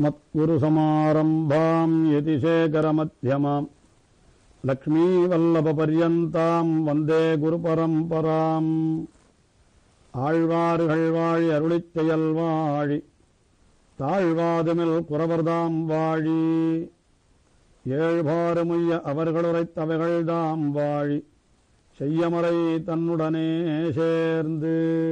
अस्मत्गुरुसमारम्भाम् यतिशेखरमध्यमाम् லக்ஷ்மீவல்லபபர்யந்தாம் வந்தே குருபரம்பராம் ஆழ்வார்கள் வாழி அருளிச் செயல் வாழி தாழ்வாதுமில் குறவர்தாம் வாழி ஏழ்பாறுமுய்ய அவர்களுரைத்தவைகள்தாம் வாழி செய்யமறை தன்னுடனே சேர்ந்து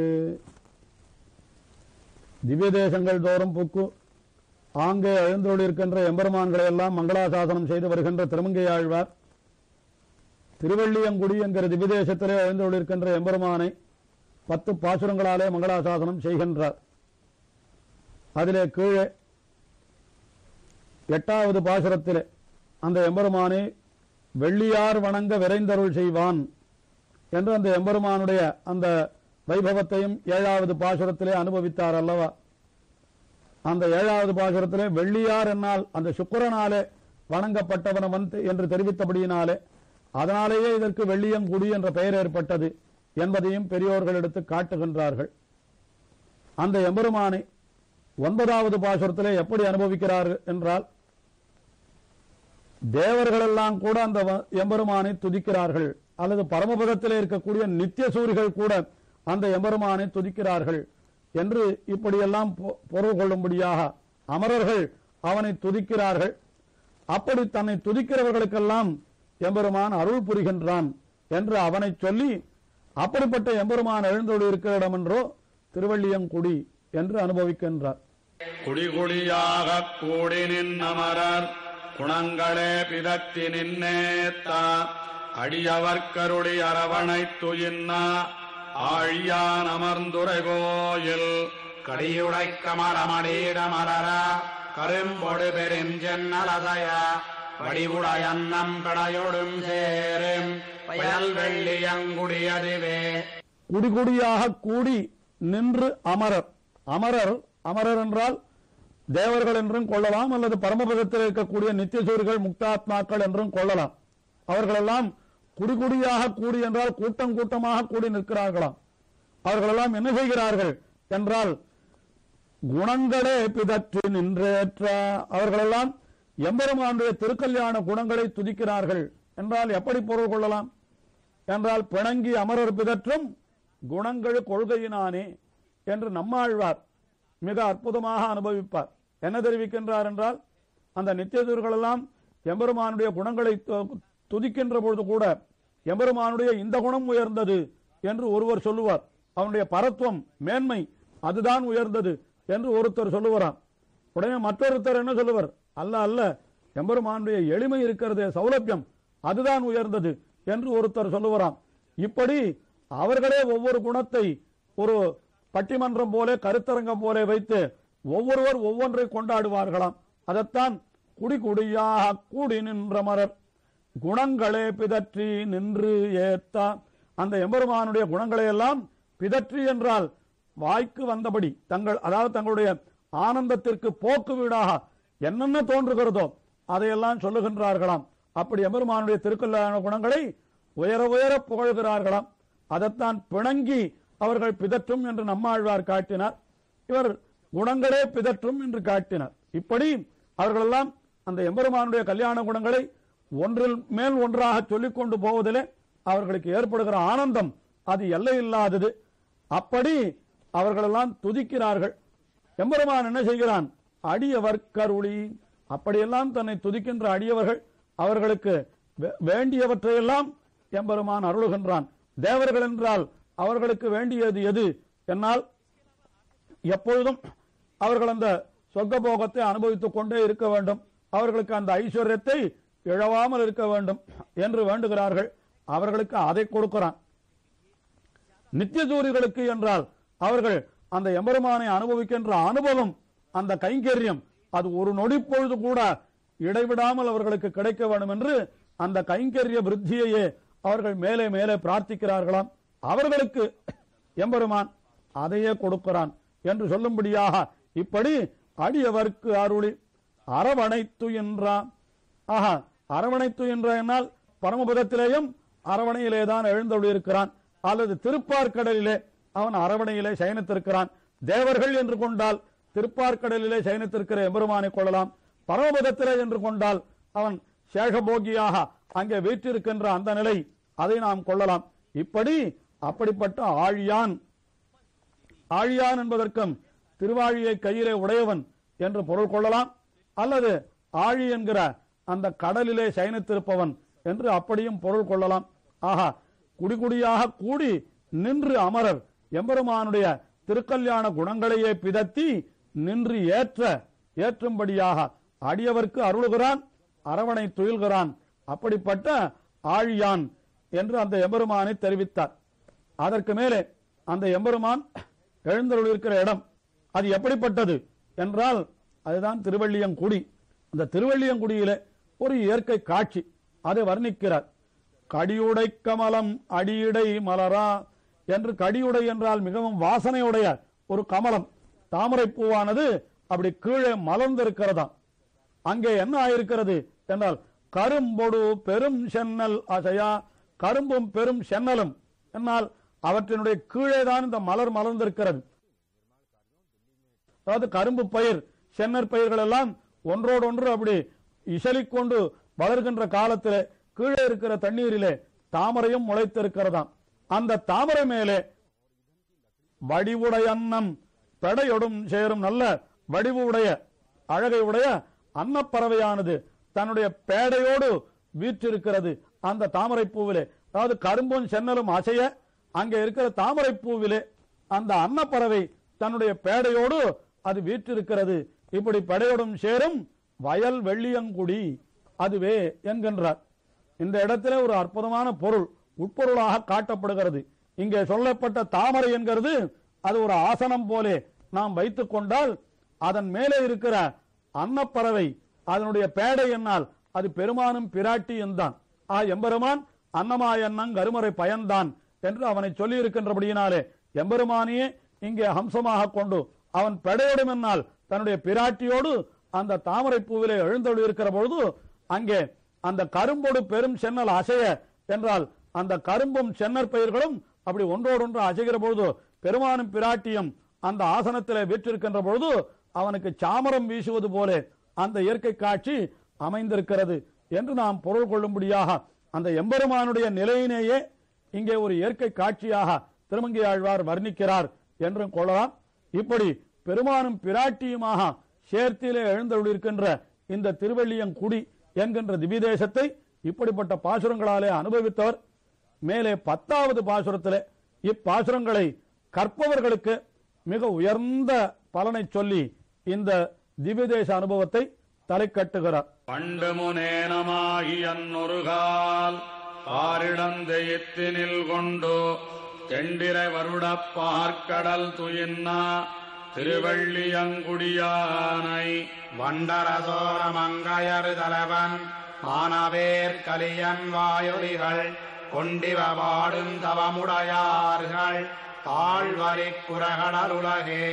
திவ்ய தேசங்கள் தோறும் புக்கு ஆங்கே எழுந்தொழிருக்கின்ற எம்பெருமான்களை எல்லாம் மங்களாசாசனம் செய்து வருகின்ற திருமங்கையாழ்வார் திருவள்ளியங்குடி என்கிற திவ்யதேசத்திலே எழுந்தொழிருக்கின்ற எம்பெருமானை பத்து பாசுரங்களாலே மங்களாசாசனம் செய்கின்றார் அதிலே கீழே எட்டாவது பாசுரத்திலே அந்த எம்பெருமானை வெள்ளியார் வணங்க விரைந்தருள் செய்வான் என்று அந்த எம்பெருமானுடைய அந்த வைபவத்தையும் ஏழாவது பாசுரத்திலே அனுபவித்தார் அல்லவா அந்த ஏழாவது பாசுரத்திலே வெள்ளியார் என்னால் அந்த சுக்கிரனாலே வணங்கப்பட்டவனவன் என்று தெரிவித்தபடியினாலே அதனாலேயே இதற்கு வெள்ளியங்குடி என்ற பெயர் ஏற்பட்டது என்பதையும் பெரியோர்கள் எடுத்து காட்டுகின்றார்கள் அந்த எம்பெருமானை ஒன்பதாவது பாசுரத்திலே எப்படி அனுபவிக்கிறார் என்றால் தேவர்களெல்லாம் கூட அந்த வ- எம்பெருமானை துதிக்கிறார்கள் அல்லது பரமபதத்திலே இருக்கக்கூடிய நித்திய சூரிகள் கூட அந்த எம்பெருமானை துதிக்கிறார்கள் என்று இப்படியெல்லாம் பொ- பொருள் கொள்ளும்படியாக அமரர்கள் அவனை துதிக்கிறார்கள் அப்படி தன்னை துதிக்கிறவர்களுக்கெல்லாம் எம்பெருமான் அருள் புரிகின்றான் என்று அவனை சொல்லி அப்படிப்பட்ட எம்பெருமான் எழுந்தோடு இருக்கிற இடம் என்றோ திருவள்ளியங்குடி என்று அனுபவிக்கின்றார் குடிகுடியாகக் கூடி நின்னமரர் குணங்களே பிதத்தி நின்னேத்தா அடியவர்க்கருடி அரவணைத் துயின்னா ஆழியான் அமர்ந்துரை கோயில் கடியுடை கமலமடீடமரர கரும்பொடு பெருஞ்சென்னலதய வடிவுடையன்னம் கடையொடும் சேரும் பயல் வெள்ளியங்குடியதுவே குடிகுடியாக கூடி நின்று அமரர் அமரர் அமரர் என்றால் தேவர்கள் என்றும் கொள்ளலாம் அல்லது பரமபதத்தில் இருக்கக்கூடிய நித்தியசூரிகள் முக்தாத்மாக்கள் என்றும் கொள்ளலாம் அவர்களெல்லாம் குடிகுடியாக கூடி என்றால் கூட்டம் கூட்டமாக கூடி நிற்கிறார்களாம் அவர்களெல்லாம் என்ன செய்கிறார்கள் என்றால் குணங்களே பிதற்றி நின்றேற்ற அவர்களெல்லாம் எம்பெருமானுடைய திருக்கல்யாண குணங்களை துதிக்கிறார்கள் என்றால் எப்படி பொருள் கொள்ளலாம் என்றால் பிணங்கி அமரர் பிதற்றும் குணங்கள் கொள்கையினானே என்று நம்மாழ்வார் மிக அற்புதமாக அனுபவிப்பார் என்ன தெரிவிக்கின்றார் என்றால் அந்த நித்தியதூர்கள் எல்லாம் எம்பெருமானுடைய குணங்களை து- துதிக்கின்ற பொழுது கூட எம்பெருமானுடைய இந்த குணம் உயர்ந்தது என்று ஒருவர் சொல்லுவார் அவனுடைய பரத்துவம் மேன்மை அதுதான் உயர்ந்தது என்று ஒருத்தர் சொல்லுவாராம் உடனே மற்றொருத்தர் என்ன சொல்லுவர் அல்ல அல்ல எம்பெருமானுடைய எளிமை இருக்கிறதே சௌலபியம் அதுதான் உயர்ந்தது என்று ஒருத்தர் சொல்லுவாராம் இப்படி அவர்களே ஒவ்வொரு குணத்தை ஒரு பட்டிமன்றம் போல கருத்தரங்கம் போல வைத்து ஒவ்வொருவர் ஒவ்வொன்றை கொண்டாடுவார்களாம் அதைத்தான் குடி குடியாக கூடி நின்ற மரர் குணங்களே பிதற்றி நின்று ஏத்தா அந்த எம்பெருமானுடைய குணங்களை எல்லாம் பிதற்றி என்றால் வாய்க்கு வந்தபடி தங்கள் அதாவது தங்களுடைய ஆனந்தத்திற்கு போக்கு வீடாக என்னென்ன தோன்றுகிறதோ அதையெல்லாம் சொல்லுகின்றார்களாம் அப்படி எம்பெருமானுடைய திருக்கல்யாண குணங்களை உயர உயர புகழ்கிறார்களாம் அதைத்தான் பிணங்கி அவர்கள் பிதற்றும் என்று நம்மாழ்வார் காட்டினார் இவர் குணங்களே பிதற்றும் என்று காட்டினார் இப்படி அவர்களெல்லாம் அந்த எம்பெருமானுடைய கல்யாண குணங்களை ஒன்றில் மேல் ஒன்றாக சொல்லிக் கொண்டு போவதிலே அவர்களுக்கு ஏற்படுகிற ஆனந்தம் அது எல்லை இல்லாதது அப்படி அவர்களெல்லாம் துதிக்கிறார்கள் எம்பெருமான் என்ன செய்கிறான் அடியவர் கருளி அப்படியெல்லாம் தன்னை துதிக்கின்ற அடியவர்கள் அவர்களுக்கு வே- வேண்டியவற்றையெல்லாம் எம்பெருமான் அருளுகின்றான் தேவர்கள் என்றால் அவர்களுக்கு வேண்டியது எது என்னால் எப்பொழுதும் அவர்கள் அந்த சொர்க்க போகத்தை அனுபவித்துக் கொண்டே இருக்க வேண்டும் அவர்களுக்கு அந்த ஐஸ்வர்யத்தை இழவாமல் இருக்க வேண்டும் என்று வேண்டுகிறார்கள் அவர்களுக்கு அதை கொடுக்கிறான் நித்தியசூரிகளுக்கு என்றால் அவர்கள் அந்த எம்பெருமானை அனுபவிக்கின்ற அனுபவம் அந்த கைங்கரியம் அது ஒரு நொடி பொழுது கூட இடைவிடாமல் அவர்களுக்கு கிடைக்க வேண்டும் என்று அந்த கைங்கரிய விருத்தியையே அவர்கள் மேலே மேலே பிரார்த்திக்கிறார்களாம் அவர்களுக்கு எம்பெருமான் அதையே கொடுக்கிறான் என்று சொல்லும்படியாக இப்படி அடியவர்க்கு அருளி அரவணைத்து என்றான் ஆஹா அரவணைத்து என்ற என்னால் பரமபதத்திலேயும் அரவணையிலே தான் எழுந்தொழியிருக்கிறான் அல்லது திருப்பார்கடலிலே அவன் அரவணையிலே சயனித்திருக்கிறான் தேவர்கள் என்று கொண்டால் திருப்பார்க்கடலிலே சயனித்திருக்கிற எம்பெருமானை கொள்ளலாம் பரமபதத்திலே என்று கொண்டால் அவன் சேஷபோகியாக அங்கே வீற்றிருக்கின்ற அந்த நிலை அதை நாம் கொள்ளலாம் இப்படி அப்படிப்பட்ட ஆழியான் ஆழியான் என்பதற்கும் திருவாழியை கையிலே உடையவன் என்று பொருள் கொள்ளலாம் அல்லது ஆழி என்கிற அந்த கடலிலே சயனித்திருப்பவன் என்று அப்படியும் பொருள் கொள்ளலாம் ஆஹா குடிகுடியாக கூடி நின்று அமரர் எம்பெருமானுடைய திருக்கல்யாண குணங்களையே பிதத்தி நின்று ஏற்ற ஏற்றும்படியாக அடியவர்க்கு அருளுகிறான் அரவணை துயில்கிறான் அப்படிப்பட்ட ஆழியான் என்று அந்த எம்பெருமானை தெரிவித்தார் அதற்கு மேலே அந்த எம்பெருமான் எழுந்தருளிருக்கிற இடம் அது எப்படிப்பட்டது என்றால் அதுதான் திருவள்ளியங்குடி அந்த திருவள்ளியங்குடியிலே ஒரு இயற்கை காட்சி அதை வர்ணிக்கிறார் கடியுடை கமலம் அடியுடை மலரா என்று கடியுடை என்றால் மிகவும் வாசனையுடைய ஒரு கமலம் தாமரை பூவானது அப்படி கீழே மலர்ந்திருக்கிறதாம் அங்கே என்ன ஆயிருக்கிறது என்றால் கரும்பொடு பெரும் சென்னல் அசையா கரும்பும் பெரும் சென்னலும் என்னால் அவற்றினுடைய கீழே தான் இந்த மலர் மலர்ந்திருக்கிறது அதாவது கரும்பு பயிர் சென்னர் பயிர்கள் எல்லாம் ஒன்றோடொன்று அப்படி இசலிக்கொண்டு வளர்கின்ற காலத்திலே கீழே இருக்கிற தண்ணீரிலே தாமரையும் முளைத்திருக்கிறதாம் அந்த தாமரை மேலே வடிவுடைய அன்னம் பெடையொடும் சேரும் நல்ல வடிவு உடைய அழகை உடைய அன்னப்பறவையானது தன்னுடைய பேடையோடு வீற்றிருக்கிறது அந்த தாமரை பூவிலே அதாவது கரும்பும் சென்னலும் அசைய அங்கே இருக்கிற தாமரை பூவிலே அந்த அன்னப்பறவை தன்னுடைய பேடையோடு அது வீற்றிருக்கிறது இப்படி பெடையோடும் சேரும் வயல் வெள்ளியங்குடி அதுவே என்கின்றார் இந்த இடத்திலே ஒரு அற்புதமான பொருள் உட்பொருளாக காட்டப்படுகிறது இங்கே சொல்லப்பட்ட தாமரை என்கிறது அது ஒரு ஆசனம் போலே நாம் வைத்துக் கொண்டால் அதன் மேலே இருக்கிற அன்னப்பறவை அதனுடைய பேடை என்னால் அது பெருமானும் பிராட்டியும் தான் ஆ எம்பெருமான் அன்னமாயன்னங் கருமறை பயன்தான் என்று அவனை சொல்லி இருக்கின்றபடியினாலே எம்பெருமானியே இங்கே ஹம்சமாக கொண்டு அவன் பெடையோடும் என்னால் தன்னுடைய பிராட்டியோடு அந்த தாமரை பூவிலே எழுந்தொழி இருக்கிற பொழுது அங்கே அந்த கரும்போடு பெரும் சென்னல் அசைய என்றால் அந்த கரும்பும் சென்னர் பயிர்களும் அப்படி ஒன்றோடொன்று அசைகிற பொழுது பெருமானும் பிராட்டியும் அந்த ஆசனத்திலே வீற்றிருக்கின்ற பொழுது அவனுக்கு சாமரம் வீசுவது போலே அந்த இயற்கை காட்சி அமைந்திருக்கிறது என்று நாம் பொருள் கொள்ளும்படியாக அந்த எம்பெருமானுடைய நிலையினேயே இங்கே ஒரு இயற்கை காட்சியாக திருமங்கை ஆழ்வார் வர்ணிக்கிறார் என்றும் கொள்ளலாம் இப்படி பெருமானும் பிராட்டியுமாக சேர்த்திலே எழுந்தருளிருக்கின்ற இந்த திருவள்ளியங்குடி என்கின்ற திவிதேசத்தை இப்படிப்பட்ட பாசுரங்களாலே அனுபவித்தவர் மேலே பத்தாவது பாசுரத்திலே இப்பாசுரங்களை கற்பவர்களுக்கு மிக உயர்ந்த பலனை சொல்லி இந்த திவ்யதேச அனுபவத்தை தலை கட்டுகிறார் பண்டு முனேனமாகி அன்னொருகால் பாரிடந்தெய்த்தினில் கொண்டு தெண்டிரை வருடப் பார்க்கடல் துயின்னா திருவள்ளியங்குடியானை வண்டரசோர மங்கையர் தலைவன் மானவேர் கலியன் வாயொலிகள் கொண்டிவ பாடும் தவமுடையார்கள் தாழ்வரி குரகடலுலகே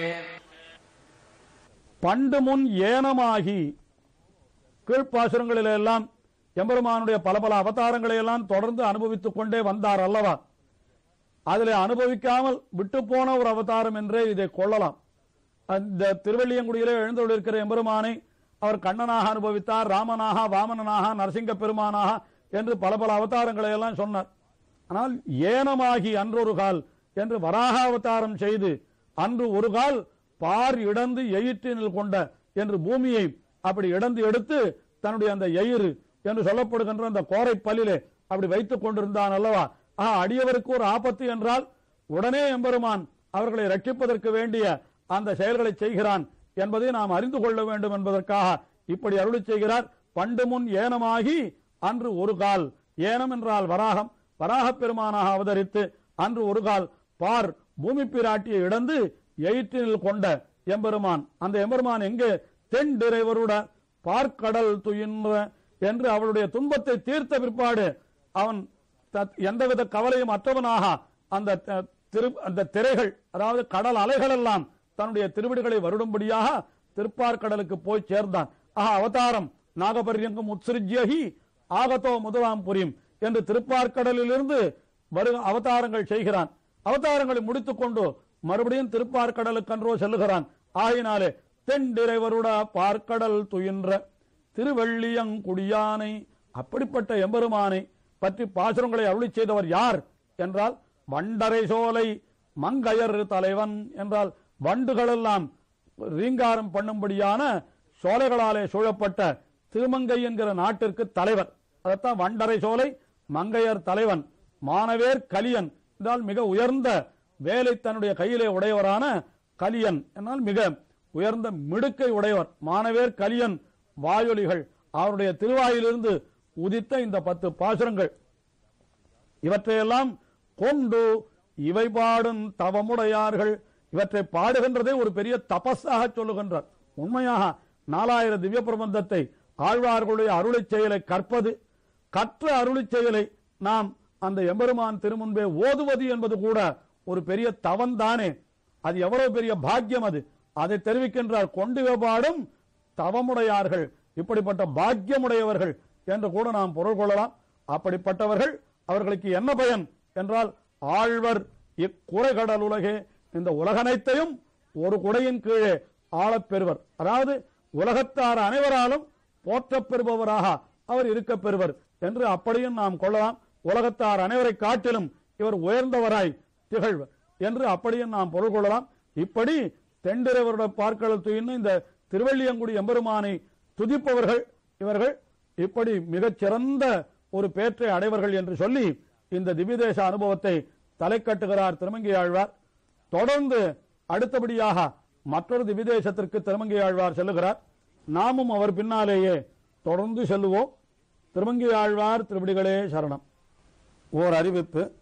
பண்டு முன் ஏனமாகி கீழ்ப்பாசுரங்களில் எல்லாம் எம்பெருமானுடைய பல பல அவதாரங்களை எல்லாம் தொடர்ந்து அனுபவித்துக் கொண்டே வந்தார் அல்லவா அதிலே அனுபவிக்காமல் விட்டு போன ஒரு அவதாரம் என்றே இதை கொள்ளலாம் அந்த திருவள்ளியங்குடியிலே எழுந்துள்ளிருக்கிற எம்பெருமானை அவர் கண்ணனாக அனுபவித்தார் ராமனாக வாமனனாக நரசிங்க பெருமானாக என்று பல பல அவதாரங்களை எல்லாம் சொன்னார் ஆனால் ஏனமாகி அன்றொரு கால் என்று வராக அவதாரம் செய்து அன்று ஒரு கால் பார் இடந்து எயிற்றினில் கொண்ட என்று பூமியை அப்படி இடந்து எடுத்து தன்னுடைய அந்த எயிறு என்று சொல்லப்படுகின்ற அந்த கோரை பல்லிலே அப்படி வைத்துக் கொண்டிருந்தான் அல்லவா ஆஹா அடியவருக்கு ஒரு ஆபத்து என்றால் உடனே எம்பெருமான் அவர்களை ரட்சிப்பதற்கு வேண்டிய அந்த செயல்களை செய்கிறான் என்பதை நாம் அறிந்து கொள்ள வேண்டும் என்பதற்காக இப்படி அருளி செய்கிறார் பண்டு முன் ஏனமாகி அன்று ஒரு கால் ஏனம் என்றால் வராகம் வராகப் பெருமானாக அவதரித்து அன்று ஒரு கால் பார் பூமி பிராட்டியை இடந்து எயிற்றினில் கொண்ட எம்பெருமான் அந்த எம்பெருமான் எங்கே தென் டிரைவருட பார்க்கடல் துயின்ற என்று அவளுடைய துன்பத்தை தீர்த்த பிற்பாடு அவன் த- எந்தவித கவலையும் அற்றவனாக அந்த த- திரு அந்த திரைகள் அதாவது கடல் அலைகள் எல்லாம் தன்னுடைய திருவிடுகளை வருடும்படியாக திருப்பார்கடலுக்கு போய் சேர்ந்தான் ஆஹா அவதாரம் நாகபரியங்கம் உத்சிருஜ்யகி ஆகத்தோ முதலாம் புரியும் என்று திருப்பார்கடலிலிருந்து வரு அவதாரங்கள் செய்கிறான் அவதாரங்களை முடித்துக் கொண்டு மறுபடியும் திருப்பார்கடலுக்கன்றோ செல்லுகிறான் ஆகையினாலே தெண்டிரைவருட பார்க்கடல் துயின்ற திருவெள்ளியங்குடியானை அப்படிப்பட்ட எம்பெருமானை பற்றி பாசுரங்களை அருளி செய்தவர் யார் என்றால் வண்டரை சோலை மங்கையர் தலைவன் என்றால் வண்டுகளெல்லாம் ரீங்காரம் பண்ணும்படியான சோலைகளாலே சூழப்பட்ட திருமங்கை என்கிற நாட்டிற்கு தலைவர் அதைத்தான் வண்டரை சோலை மங்கையர் தலைவன் மானவேர் கலியன் என்றால் மிக உயர்ந்த வேலை தன்னுடைய கையிலே உடையவரான கலியன் என்றால் மிக உயர்ந்த மிடுக்கை உடையவர் மானவேர் கலியன் வாயொலிகள் அவருடைய திருவாயிலிருந்து உதித்த இந்த பத்து பாசுரங்கள் இவற்றையெல்லாம் கொண்டு இவை பாடும் தவமுடையார்கள் இவற்றை பாடுகின்றதை ஒரு பெரிய தபஸாக சொல்லுகின்றார் உண்மையாக நாலாயிரம் திவ்ய பிரபந்தத்தை ஆழ்வார்களுடைய அருளிச் செயலை கற்பது கற்ற அருளிச் செயலை நாம் அந்த எம்பெருமான் திருமுன்பே ஓதுவது என்பது கூட ஒரு பெரிய தவந்தானே அது எவ்வளவு பெரிய பாக்கியம் அது அதை தெரிவிக்கின்றார் கொண்டு பாடும் தவமுடையார்கள் இப்படிப்பட்ட பாக்கியமுடையவர்கள் என்று கூட நாம் பொருள் கொள்ளலாம் அப்படிப்பட்டவர்கள் அவர்களுக்கு என்ன பயன் என்றால் ஆழ்வர் இக்குறைகடல் உலகே இந்த உலகனைத்தையும் ஒரு குடையின் கீழே ஆளப் பெறுவர் அதாவது உலகத்தார் அனைவராலும் போற்றப் பெறுபவராக அவர் இருக்கப் பெறுவர் என்று அப்படியும் நாம் கொள்ளலாம் உலகத்தார் அனைவரை காட்டிலும் இவர் உயர்ந்தவராய் திகழ்வர் என்று அப்படியும் நாம் பொருள் கொள்ளலாம் இப்படி தெண்டிரவருடைய பார்க்கடல் துயின்னு இந்த திருவள்ளியங்குடி எம்பெருமானை துதிப்பவர்கள் இவர்கள் இப்படி மிகச் சிறந்த ஒரு பேற்றை அடைவர்கள் என்று சொல்லி இந்த திவ்யதேச அனுபவத்தை தலை கட்டுகிறார் திருமங்கை ஆழ்வார் தொடர்ந்து அடுத்தபடியாக மற்றொரு திவ்யதேசத்திற்கு திருமங்கை ஆழ்வார் செல்லுகிறார் நாமும் அவர் பின்னாலேயே தொடர்ந்து செல்லுவோம் திருமங்கை ஆழ்வார் திருவடிகளே சரணம் ஓர் அறிவிப்பு